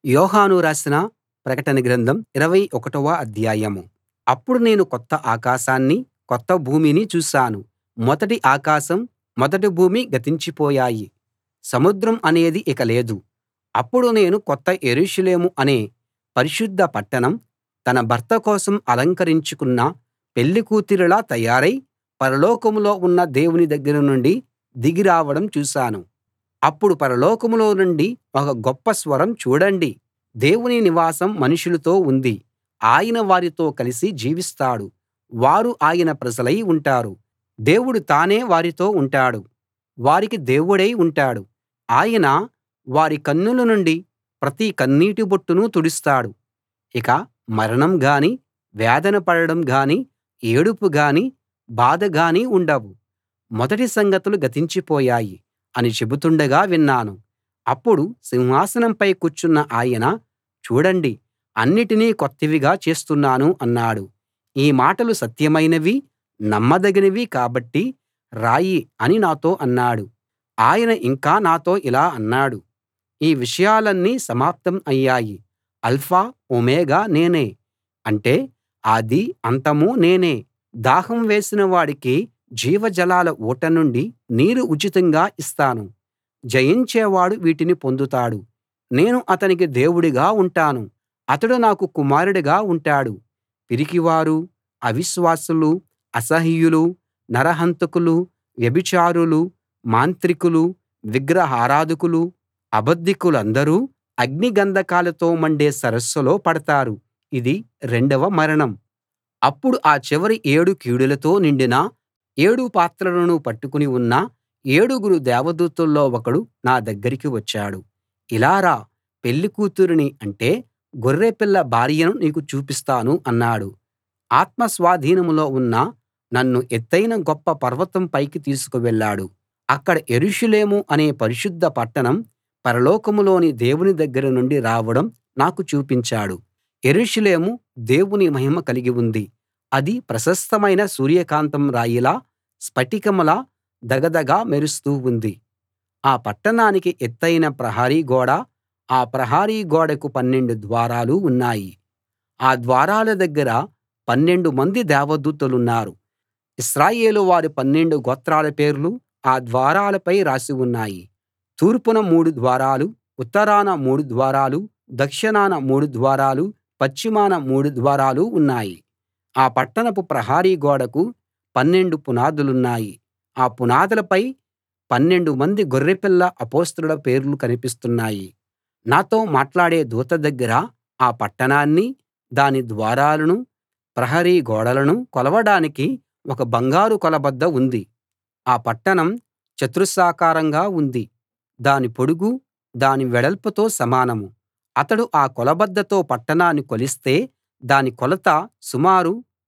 యోహాను రాసిన ప్రకటన గ్రంథం ఇరవై ఒకటవ అధ్యాయం అప్పుడు నేను కొత్త ఆకాశాన్నీ కొత్త భూమిని చూశాను మొదటి ఆకాశం మొదటి భూమి గతించిపోయాయి సముద్రం అనేది ఇక లేదు అప్పుడు నేను కొత్త యెరూషలేము అనే పరిశుద్ధ పట్టణం తన భర్త కోసం అలంకరించుకున్న పెళ్లికూతురులా తయారై పరలోకంలో ఉన్న దేవుని దగ్గర నుండి దిగి రావడం చూశాను అప్పుడు పరలోకంలో నుండి ఒక గొప్ప స్వరం చూడండి దేవుని నివాసం మనుషులతో ఉంది ఆయన వారితో కలిసి జీవిస్తాడు వారు ఆయన ప్రజలై ఉంటారు దేవుడు తానే వారితో ఉంటాడు వారికి దేవుడై ఉంటాడు ఆయన వారి కన్నుల నుండి ప్రతి కన్నీటి బొట్టును తుడుస్తాడు ఇక మరణం గానీ వేదన పడడం గానీ ఏడుపు గానీ బాధ గానీ ఉండవు మొదటి సంగతులు గతించిపోయాయి అని చెబుతుండగా విన్నాను అప్పుడు సింహాసనంపై కూర్చున్న ఆయన చూడండి అన్నిటినీ కొత్తవిగా చేస్తున్నాను అన్నాడు ఈ మాటలు సత్యమైనవీ నమ్మదగినవీ కాబట్టి రాయి అని నాతో అన్నాడు ఆయన ఇంకా నాతో ఇలా అన్నాడు ఈ విషయాలన్నీ సమాప్తం అయ్యాయి ఆల్ఫా ఒమేగా నేనే అంటే ఆదీ అంతమూ నేనే దాహం వేసిన వాడికి జీవజలాల ఊట నుండి నీరు ఉచితంగా ఇస్తాను జయించేవాడు వీటిని పొందుతాడు నేను అతనికి దేవుడిగా ఉంటాను అతడు నాకు కుమారుడిగా ఉంటాడు పిరికివారు అవిశ్వాసులు అసహ్యులు నరహంతకులు వ్యభిచారులు మాంత్రికులు విగ్రహారాధకులు అబద్ధికులందరూ అగ్ని గంధకాలతో మండే సరస్సులో పడతారు ఇది రెండవ మరణం అప్పుడు ఆ చివరి ఏడు కీడులతో నిండిన ఏడు పాత్రలను పట్టుకుని ఉన్న ఏడుగురు దేవదూతల్లో ఒకడు నా దగ్గరికి వచ్చాడు ఇలా రా పెళ్లి కూతురిని అంటే గొర్రెపిల్ల భార్యను నీకు చూపిస్తాను అన్నాడు ఆత్మ స్వాధీనంలో ఉన్న నన్ను ఎత్తయిన గొప్ప పర్వతం పైకి తీసుకు వెళ్ళాడు అక్కడ యెరూషలేము అనే పరిశుద్ధ పట్టణం పరలోకంలోని దేవుని దగ్గర నుండి రావడం నాకు చూపించాడు యెరూషలేము దేవుని మహిమ కలిగి ఉంది అది ప్రశస్తమైన సూర్యకాంతం రాయిలా స్ఫటికంలా ధగధగ మెరుస్తూ ఉంది ఆ పట్టణానికి ఎత్తయిన ప్రహరీ గోడ ఆ ప్రహరీ గోడకు పన్నెండు ద్వారాలు ఉన్నాయి ఆ ద్వారాల దగ్గర పన్నెండు మంది దేవదూతలున్నారు ఇశ్రాయేలు వారి పన్నెండు గోత్రాల పేర్లు ఆ ద్వారాలపై రాసి ఉన్నాయి తూర్పున మూడు ద్వారాలు ఉత్తరాన మూడు ద్వారాలు దక్షిణాన మూడు ద్వారాలు పశ్చిమాన మూడు ద్వారాలు ఉన్నాయి ఆ పట్టణపు ప్రహరీ గోడకు పన్నెండు పునాదులున్నాయి ఆ పునాదులపై పన్నెండు మంది గొర్రెపిల్ల అపొస్తలుల పేర్లు కనిపిస్తున్నాయి నాతో మాట్లాడే దూత దగ్గర ఆ పట్టణాన్నీ దాని ద్వారాలనూ ప్రహరీ గోడలనూ కొలవడానికి ఒక బంగారు కొలబద్ద ఉంది ఆ పట్టణం చతురస్రాకారంగా ఉంది దాని పొడుగు దాని వెడల్పుతో సమానం అతడు ఆ కొలబద్దతో పట్టణాన్ని కొలిస్తే దాని కొలత సుమారు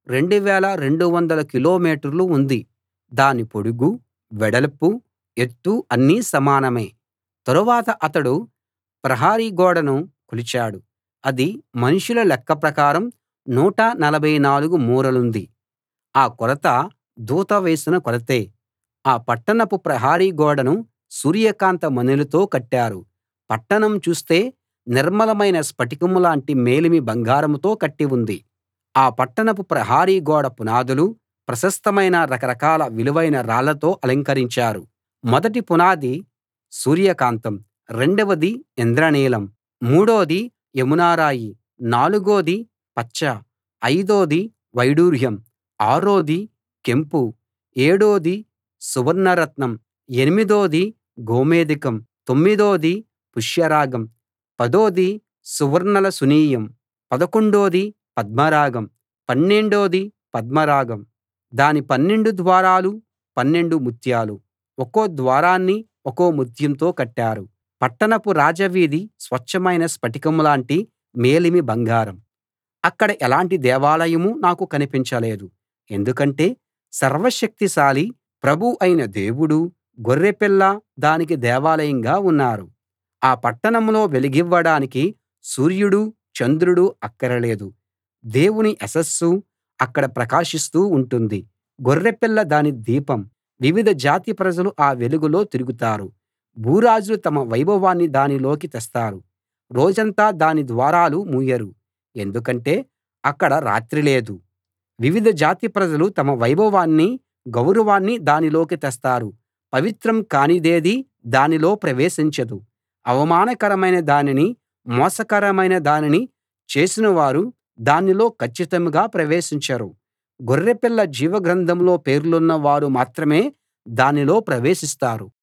2200 కిలోమీటర్లు ఉంది దాని పొడుగు వెడల్పు ఎత్తు అన్నీ సమానమే తరువాత అతడు ప్రహరీ గోడను కొలిచాడు అది మనుషుల లెక్క ప్రకారం 144 మూరలుంది ఆ కొలత దూత వేసిన కొలతే ఆ పట్టణపు ప్రహరీ గోడను సూర్యకాంత మణులతో కట్టారు పట్టణం చూస్తే నిర్మలమైన స్ఫటికం లాంటి మేలిమి బంగారంతో కట్టి ఉంది ఆ పట్టణపు ప్రహరీ గోడ పునాదులు ప్రశస్తమైన రకరకాల విలువైన రాళ్లతో అలంకరించారు మొదటి పునాది సూర్యకాంతం రెండవది ఇంద్రనీలం మూడోది యమునారాయి నాలుగోది పచ్చ ఐదోది వైడూర్యం ఆరోది కెంపు ఏడోది సువర్ణరత్నం ఎనిమిదోది గోమేధికం తొమ్మిదోది పుష్యరాగం పదోది సువర్ణలశునీయం పదకొండోది పద్మరాగం పన్నెండోది పద్మరాగం దాని పన్నెండు ద్వారాలు పన్నెండు ముత్యాలు ఒక్కో ద్వారాన్ని ఒక్కో ముత్యంతో కట్టారు పట్టణపు రాజవీధి స్వచ్ఛమైన స్ఫటికం లాంటి మేలిమి బంగారం అక్కడ ఎలాంటి దేవాలయం నాకు కనిపించలేదు ఎందుకంటే సర్వశక్తిశాలి ప్రభువు అయిన దేవుడూ గొర్రెపిల్ల దానికి దేవాలయంగా ఉన్నారు ఆ పట్టణంలో వెలుగివ్వడానికి సూర్యుడు చంద్రుడు అక్కరలేదు దేవుని యశస్సు అక్కడ ప్రకాశిస్తూ ఉంటుంది గొర్రెపిల్ల దాని దీపం వివిధ జాతి ప్రజలు ఆ వెలుగులో తిరుగుతారు భూరాజులు తమ వైభవాన్ని దానిలోకి తెస్తారు రోజంతా దాని ద్వారాలు మూయరు ఎందుకంటే అక్కడ రాత్రి లేదు వివిధ జాతి ప్రజలు తమ వైభవాన్ని గౌరవాన్ని దానిలోకి తెస్తారు పవిత్రం కానిదేదీ దానిలో ప్రవేశించదు అవమానకరమైన దానినీ మోసకరమైన దానినీ చేసినవారు దానిలో కచ్చితంగా ప్రవేశించరు గొర్రెపిల్ల జీవ గ్రంథంలో పేర్లున్న వారు మాత్రమే దానిలో ప్రవేశిస్తారు